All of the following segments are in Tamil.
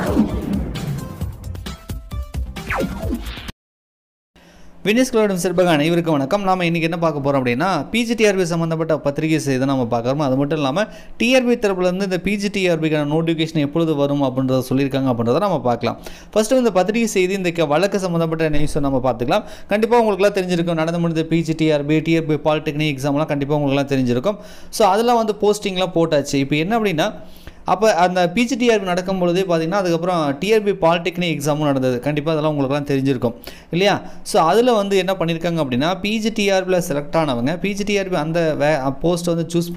வினிஸ் கிளோடம் சிறப்பாக அனைவருக்கும் வணக்கம் நாம இன்றைக்கி என்ன பார்க்க போகிறோம் அப்படின்னா பிஜிடிஆர்பி சம்மந்தப்பட்ட பத்திரிகை செய்தி நம்ம பார்க்குறோம் அது மட்டும் இல்லாமல் டிஆர்பி தரப்புலேருந்து இந்த பிஜிடிஆர்பிக்கான நோட்டிஃபிகேஷன் எப்பொழுது வரும் அப்படின்றத சொல்லியிருக்காங்க அப்படின்றத நம்ம பார்க்கலாம் ஃபஸ்ட்டு இந்த பத்திரிகை செய்தி இந்த க- வழக்கு சம்மந்தப்பட்ட நியூஸை நம்ம பார்த்துக்கலாம் கண்டிப்பாக உங்களுக்குலாம் தெரிஞ்சிருக்கும் நடந்து முடிந்த பிஜிடிஆர்பி டிஆர்பி பாலிடெக்னிக் எக்ஸாம்லாம் கண்டிப்பாக உங்களுக்குலாம் தெரிஞ்சிருக்கும் ஸோ அதெல்லாம் வந்து போஸ்டிங்லாம் போட்டாச்சு இப்போ என்ன அப்படின்னா அப்போ அந்த பிஜிடிஆர்பி நடக்கும் பொழுதே பார்த்தீங்கன்னா அதுக்கப்புறம் டிஆர்பி பாலிடெக்னிக் எக்ஸாமும் நடந்தது கண்டிப்பாக அதெல்லாம் உங்களுக்குலாம் தெரிஞ்சிருக்கும் இல்லையா ஸோ அதில் வந்து என்ன பண்ணியிருக்காங்க அப்படின்னா பிஜிடிஆர்பியில் செலக்ட் ஆனவங்க பிஜிடிஆர்பி அந்த வே போஸ்ட்டை வந்து சூஸ்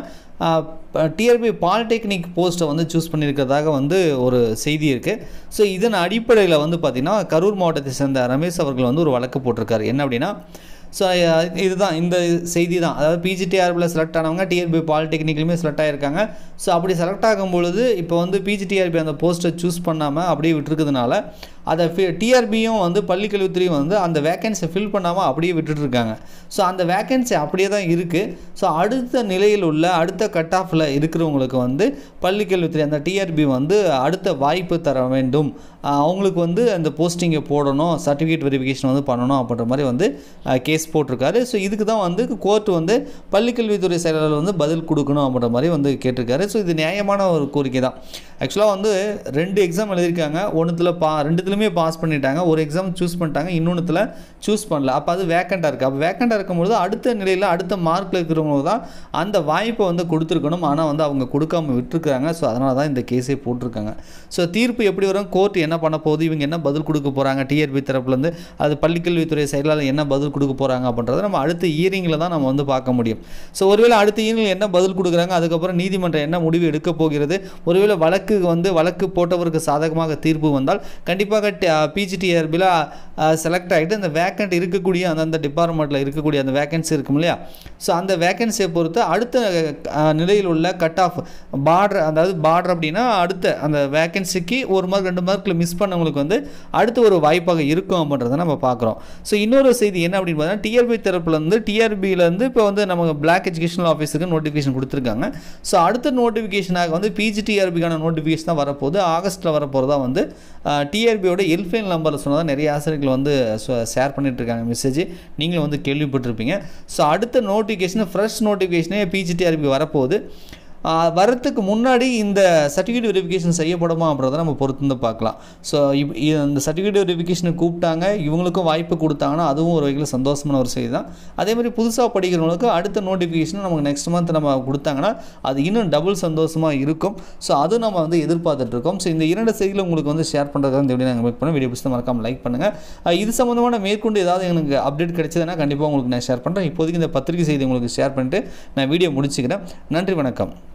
பண்ணாமல் டிஆர்பி பாலிடெக்னிக் போஸ்ட்டை வந்து சூஸ் பண்ணியிருக்கிறதாக வந்து ஒரு செய்தி இருக்குது ஸோ இதன் அடிப்படையில் வந்து பார்த்திங்கன்னா கரூர் மாவட்டத்தை சேர்ந்த ரமேஷ் அவர்கள் வந்து ஒரு வழக்கு போட்டிருக்காரு என்ன அப்படின்னா ஸோ இதுதான் இந்த செய்தி தான் அதாவது பிஜிடிஆர்பியில் செலக்ட் ஆனவங்க டிஆர்பி பாலிடெக்னிக்லையுமே செலக்ட் ஆகியிருக்காங்க ஸோ அப்படி செலக்ட் ஆகும் பொழுது இப்போ வந்து பிஜிடிஆர்பி அந்த போஸ்ட்டை சூஸ் பண்ணாமல் அப்படியே விட்டுருக்கிறதுனால அதை டிஆர்பியும் வந்து பள்ளிக்கல்வித்துறையும் வந்து அந்த வேக்கன்சியை ஃபில் பண்ணாமல் அப்படியே விட்டுட்டு இருக்காங்க ஸோ அந்த வேக்கன்சி அப்படியே தான் இருக்குது ஸோ அடுத்த நிலையில் உள்ள அடுத்த கட் ஆஃபில் இருக்கிறவங்களுக்கு வந்து பள்ளிக்கல்வித்துறை அந்த டிஆர்பி வந்து அடுத்த வாய்ப்பு தர வேண்டும் ஆஹ் அவங்களுக்கு வந்து அந்த போஸ்டிங்கை போடணும் சர்டிஃபிகேட் வெரிஃபிகேஷன் வந்து பண்ணணும் அப்படின்ற மாதிரி வந்து கேஸ் போட்டிருக்காரு ஸோ இதுக்கு தான் வந்து கோர்ட் வந்து பள்ளிக்கல்வித்துறை செயலாளர் வந்து பதில் கொடுக்கணும் அப்படின்ற மாதிரி வந்து கேட்டிருக்காரு ஸோ இது நியாயமான ஒரு கோரிக்கை தான் ஆக்சுவலாக வந்து ரெண்டு எக்ஸாம் எழுதியிருக்காங்க ஒன்றுத்தில் பா ரெண்டுத்துலையுமே பாஸ் பண்ணிட்டாங்க ஒரு எக்ஸாம் சூஸ் பண்ணிட்டாங்க இன்னொன்றுத்தில் சூஸ் பண்ணல அப்போ அது வேக்கண்ட்டாக இருக்குது அப்போ வேக்கண்ட்டாக இருக்கும்பொழுது அடுத்த நிலையில் அடுத்த மார்க்கில் இருக்கிறவங்க தான் அந்த வாய்ப்பை வந்து கொடுத்துருக்கணும் ஆனால் வந்து அவங்க கொடுக்காம விட்டுருக்காங்க ஸோ அதனால தான் இந்த கேஸே போட்டிருக்காங்க ஸோ தீர்ப்பு எப்படி வரும் கோர்ட் என்ன பண்ண போகுது இவங்க என்ன பதில் கொடுக்க போகிறாங்க டிஆர்பி தரப்புலேருந்து அது பள்ளிக்கல்வித்துறை செயலாளர் என்ன பதில் கொடுக்க போகிறாங்க அப்படின்றத நம்ம அடுத்த இயரிங்கில் தான் நம்ம வந்து பார்க்க முடியும் ஸோ ஒருவேளை அடுத்த இயரிங்கில் என்ன பதில் கொடுக்குறாங்க அதுக்கப்புறம் நீதிமன்றம் என்ன முடிவு எடுக்க போகிறது ஒருவேளை வழக்கு வந்து வழக்கு போட்டவருக்கு சாதகமாக தீர்ப்பு வந்தால் கண்டிப்பாக பிஜிடிஆர்பியில் செலக்ட் ஆகிட்டு அந்த வேக்கண்ட் இருக்கக்கூடிய அந்தந்த டிபார்ட்மெண்ட்டில் இருக்கக்கூடிய அந்த வேக்கன்சி இருக்கும் இல்லையா ஸோ அந்த வேக்கன்சியை பொறுத்து அடுத்த அஹ், நிலையில் உள்ள கட் ஆஃப் பார்டர் அதாவது பார்டர் அப்படின்னா அடுத்த அந்த வேக்கன்சிக்கு ஒரு மார்க் ரெண்டு மார்க்கில் மிஸ் பண்ணவங்களுக்கு வந்து அடுத்த ஒரு வாய்ப்பாக இருக்கும் அப்படின்றத நம்ம பார்க்குறோம் ஸோ இன்னொரு செய்தி என்ன அப்படின்னு பார்த்தீங்கன்னா டிஆர்பி தரப்புலேருந்து டிஆர்பியிலேருந்து இப்போ வந்து நமக்கு பிளாக் எஜுகேஷனல் ஆஃபீஸுக்கு நோட்டிஃபிகேஷன் கொடுத்துருக்காங்க ஸோ அடுத்த நோட்டிஃபிகேஷனாக வந்து பிஜிடிஆர்பிக்கான நோட்டிஃபிகேஷன் தான் வரப்போகுது ஆகஸ்ட்டில் வரப்போகிறதா வந்து டிஆர்பியோட ஹெல்ப்லைன் நம்பரில் சொன்னதாக நிறைய ஆசிரியர்கள் வந்து ஷேர் பண்ணிட்டு இருக்காங்க மெசேஜ் நீங்களும் வந்து கேள்விப்பட்டிருப்பீங்க ஸோ அடுத்த நோட்டிஃபிகேஷன் ஃப்ரெஷ் நோட்டிஃபிகேஷனே பிஜிடிஆர்பி வரப்போகுது ஆஹ் வரத்துக்கு முன்னாடி இந்த சர்டிஃபிகேட் வெரிஃபிகேஷன் செய்யப்படுமா அப்படின்றத நம்ம பொறுத்து வந்து பார்க்கலாம் ஸோ இப் இந்த சர்டிஃபிகேட் வெரிஃபிகேஷனுக்கு கூப்பிட்டாங்க இவங்களுக்கும் வாய்ப்பு கொடுத்தாங்கன்னா அதுவும் ஒரு வகையில் சந்தோஷமான ஒரு செய்தி தான் அதே மாதிரி புதுசாக படிக்கிறவங்களுக்கு அடுத்த நோட்டிஃபிகேஷன் நமக்கு நெக்ஸ்ட் மந்த் நம்ம கொடுத்தாங்கன்னா அது இன்னும் டபுள் சந்தோஷமாக இருக்கும் ஸோ அதுவும் நம்ம வந்து எதிர்பார்த்துட்டு இருக்கோம் ஸோ இந்த இரண்டு செய்திகளை உங்களுக்கு வந்து ஷேர் பண்ணுறதுக்காக இந்த வீடியோ நாங்கள் மேக் பண்ணோம் வீடியோ பிடிச்சா மறக்காம லைக் பண்ணுங்கள் இது சம்மந்தமான மேற்கொண்டு ஏதாவது எனக்கு அப்டேட் கிடைச்சதுன்னா கண்டிப்பாக உங்களுக்கு நான் ஷேர் பண்ணுறேன் இப்போதைக்கு இந்த பத்திரிகை செய்தி உங்களுக்கு ஷேர் பண்ணிட்டு நான் வீடியோ முடிச்சுக்கிறேன் நன்றி வணக்கம்